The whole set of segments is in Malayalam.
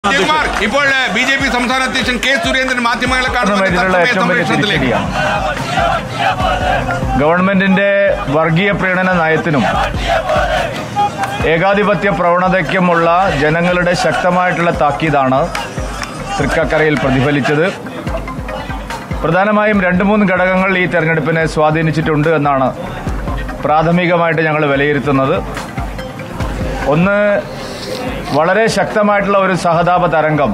ജയകുമാർ ഇപ്പോൾ ബി ജെ പി സംസ്ഥാന അധ്യക്ഷൻ കെ സുരേന്ദ്രൻ മാധ്യമങ്ങളെ കാണുമ്പോൾ ഇതിനുള്ള തത്സമയ ഏറ്റവും വലിയ സംപ്രേഷണത്തിലേക്ക് തിരിച്ചടിയാണ് ഗവൺമെന്റിന്റെ വർഗീയ പ്രീണന നയത്തിനും ഏകാധിപത്യ പ്രവണതയ്ക്കുമുള്ള ജനങ്ങളുടെ ശക്തമായിട്ടുള്ള താക്കീതാണ് തൃക്കക്കരയിൽ പ്രതിഫലിച്ചത് പ്രധാനമായും രണ്ട് മൂന്ന് ഘടകങ്ങൾ ഈ തെരഞ്ഞെടുപ്പിനെ സ്വാധീനിച്ചിട്ടുണ്ട് എന്നാണ് പ്രാഥമികമായിട്ട് ഞങ്ങൾ വിലയിരുത്തുന്നത് ഒന്ന് വളരെ ശക്തമായിട്ടുള്ള ഒരു സഹതാപ തരംഗം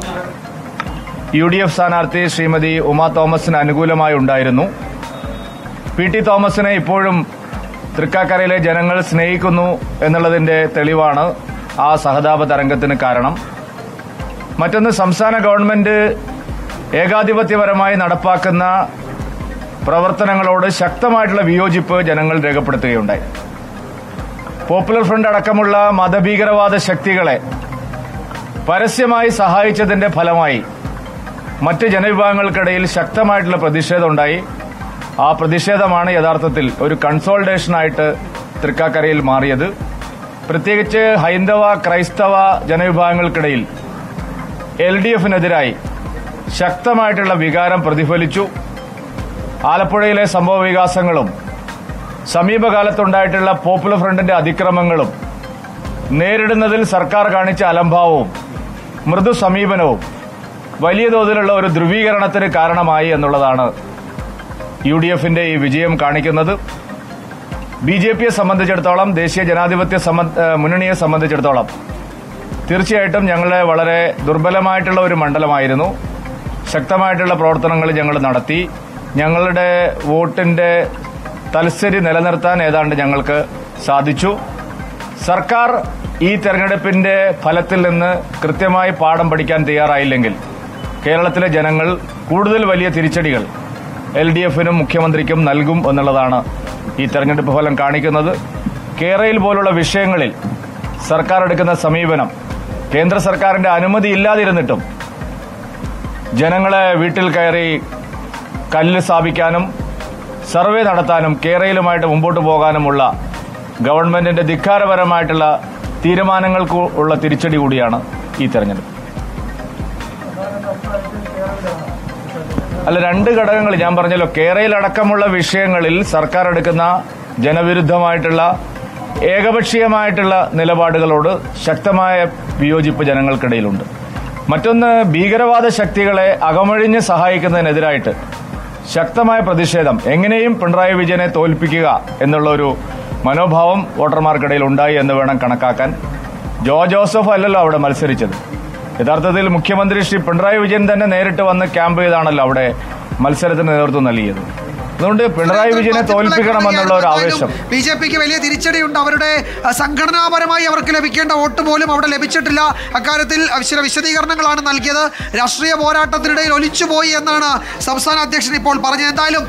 യു ഡി എഫ് സ്ഥാനാർത്ഥി ശ്രീമതി ഉമാ തോമസിന് അനുകൂലമായി ഉണ്ടായിരുന്നു പി ടി തോമസിനെ ഇപ്പോഴും തൃക്കാക്കരയിലെ ജനങ്ങൾ സ്നേഹിക്കുന്നു എന്നുള്ളതിന്റെ തെളിവാണ് ആ സഹതാപ തരംഗത്തിന് കാരണം മറ്റൊന്ന് സംസ്ഥാന ഗവൺമെന്റ് ഏകാധിപത്യപരമായി നടപ്പാക്കുന്ന പ്രവർത്തനങ്ങളോട് ശക്തമായിട്ടുള്ള വിയോജിപ്പ് ജനങ്ങൾ രേഖപ്പെടുത്തുകയുണ്ടായി പോപ്പുലർ ഫ്രണ്ട് അടക്കമുള്ള മതഭീകരവാദ ശക്തികളെ പരസ്യമായി സഹായിച്ചതിന്റെ ഫലമായി മറ്റ് ജനവിഭാഗങ്ങൾക്കിടയിൽ ശക്തമായിട്ടുള്ള പ്രതിഷേധമുണ്ടായി ആ പ്രതിഷേധമാണ് യഥാർത്ഥത്തിൽ ഒരു കൺസോൾട്ടേഷനായിട്ട് തൃക്കാക്കരയിൽ മാറിയത് പ്രത്യേകിച്ച് ഹൈന്ദവ ക്രൈസ്തവ ജനവിഭാഗങ്ങൾക്കിടയിൽ എൽ ഡി എഫിനെതിരായി ശക്തമായിട്ടുള്ള വികാരം പ്രതിഫലിച്ചു ആലപ്പുഴയിലെ സംഭവ വികാസങ്ങളും സമീപകാലത്തുണ്ടായിട്ടുള്ള പോപ്പുലർ ഫ്രണ്ടിന്റെ അതിക്രമങ്ങളും നേരിടുന്നതിൽ സർക്കാർ കാണിച്ച അലംഭാവവും മൃദു സമീപനവും വലിയ തോതിലുള്ള ഒരു ധ്രുവീകരണത്തിന് കാരണമായി എന്നുള്ളതാണ് യു ഡി എഫിന്റെ ഈ വിജയം കാണിക്കുന്നത് ബി ജെ പിയെ സംബന്ധിച്ചിടത്തോളം ദേശീയ ജനാധിപത്യ സംബ- ഏഹ് മുന്നണിയെ സംബന്ധിച്ചിടത്തോളം തീർച്ചയായിട്ടും ഞങ്ങളെ വളരെ ദുർബലമായിട്ടുള്ള ഒരു മണ്ഡലമായിരുന്നു ശക്തമായിട്ടുള്ള പ്രവർത്തനങ്ങൾ ഞങ്ങൾ നടത്തി ഞങ്ങളുടെ വോട്ടിന്റെ തൽസ്ഥിതി നിലനിർത്താൻ ഏതാണ്ട് ഞങ്ങൾക്ക് സാധിച്ചു സർക്കാർ ഈ തെരഞ്ഞെടുപ്പിന്റെ ഫലത്തിൽ നിന്ന് കൃത്യമായി പാഠം പഠിക്കാൻ തയ്യാറായില്ലെങ്കിൽ കേരളത്തിലെ ജനങ്ങൾ കൂടുതൽ വലിയ തിരിച്ചടികൾ എൽ ഡി എഫിനും മുഖ്യമന്ത്രിക്കും നൽകും എന്നുള്ളതാണ് ഈ തെരഞ്ഞെടുപ്പ് ഫലം കാണിക്കുന്നത് കേരളയിൽ പോലുള്ള വിഷയങ്ങളിൽ സർക്കാർ എടുക്കുന്ന സമീപനം കേന്ദ്ര സർക്കാരിന്റെ അനുമതി ഇല്ലാതിരുന്നിട്ടും ജനങ്ങളെ വീട്ടിൽ കയറി കല്ല് സ്ഥാപിക്കാനും സർവേ നടത്താനും കേരളയിലുമായിട്ട് മുമ്പോട്ട് പോകാനുമുള്ള ഗവൺമെന്റിന്റെ ധിക്കാരപരമായിട്ടുള്ള തീരുമാനങ്ങൾക്ക് ഉള്ള തിരിച്ചടി കൂടിയാണ് ഈ തെരഞ്ഞെടുപ്പ് അല്ല രണ്ട് ഘടകങ്ങൾ ഞാൻ പറഞ്ഞല്ലോ കേരളയിലടക്കമുള്ള വിഷയങ്ങളിൽ സർക്കാർ എടുക്കുന്ന ജനവിരുദ്ധമായിട്ടുള്ള ഏകപക്ഷീയമായിട്ടുള്ള നിലപാടുകളോട് ശക്തമായ വിയോജിപ്പ് ജനങ്ങൾക്കിടയിലുണ്ട് മറ്റൊന്ന് ഭീകരവാദ ശക്തികളെ അകമഴിഞ്ഞ് സഹായിക്കുന്നതിനെതിരായിട്ട് ശക്തമായ പ്രതിഷേധം എങ്ങനെയും പിണറായി വിജയനെ തോൽപ്പിക്കുക എന്നുള്ള ഒരു മനോഭാവം വോട്ടർമാർക്കിടയിൽ ഉണ്ടായി എന്ന് വേണം കണക്കാക്കാൻ ജോ ജോസഫ് അല്ലല്ലോ അവിടെ മത്സരിച്ചത് യഥാർത്ഥത്തിൽ മുഖ്യമന്ത്രി ശ്രീ പിണറായി വിജയൻ തന്നെ നേരിട്ട് വന്ന് ക്യാമ്പ് ചെയ്താണല്ലോ അവിടെ മത്സരത്തിന് നേതൃത്വം നൽകിയത് അതുകൊണ്ട് പിണറായി വിജയനെ തോൽപ്പിക്കണമെന്നുള്ള ഒരു ആവേശം ബി ജെ പിക്ക് വലിയ തിരിച്ചടിയുണ്ട് അവരുടെ അഹ്, സംഘടനാപരമായി അവർക്ക് ലഭിക്കേണ്ട വോട്ട് പോലും അവിടെ ലഭിച്ചിട്ടില്ല അക്കാര്യത്തിൽ ചില വിശദീകരണങ്ങളാണ് നൽകിയത് രാഷ്ട്രീയ പോരാട്ടത്തിനിടയിൽ ഒലിച്ചുപോയി എന്നാണ് സംസ്ഥാന അധ്യക്ഷൻ ഇപ്പോൾ പറഞ്ഞത് എന്തായാലും